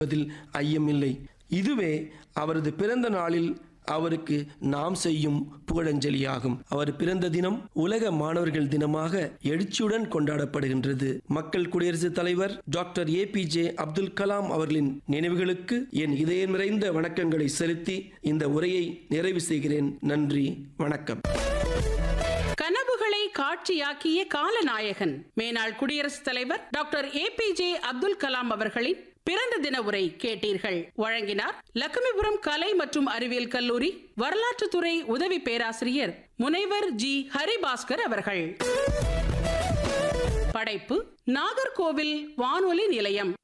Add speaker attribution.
Speaker 1: அதில் ஐயமில்லை இதுவே அவரது பிறந்த நாளில் அவருக்கு நாம் செய்யும் புகழஞ்சலியாகும் அவர் பிறந்த தினம் உலக மாணவர்கள் தினமாக எழுச்சியுடன் கொண்டாடப்படுகின்றது மக்கள் குடியரசுத் தலைவர் doctor A P J Abdul Kalam அவர்களின் நினைவுகளுக்கு என் இதயம் நிறைந்த வணக்கங்களை செலுத்தி இந்த உரையை நிறைவு செய்கிறேன் நன்றி வணக்கம்
Speaker 2: கனவுகளை காட்சியாக்கிய காலநாயகன் மேனாள் குடியரசுத் தலைவர் doctor A P J Abdul Kalam அவர்களின் பிறந்த தின உரை கேட்டீர்கள் வழங்கினார் லட்சுமிபுரம் கலை மற்றும் அறிவியல் கல்லூரி வரலாற்றுத்துறை உதவி பேராசிரியர் முனைவர் ஜி ஹரிபாஸ்கர் அவர்கள் படைப்பு நாகர்கோவில் வானொலி நிலையம்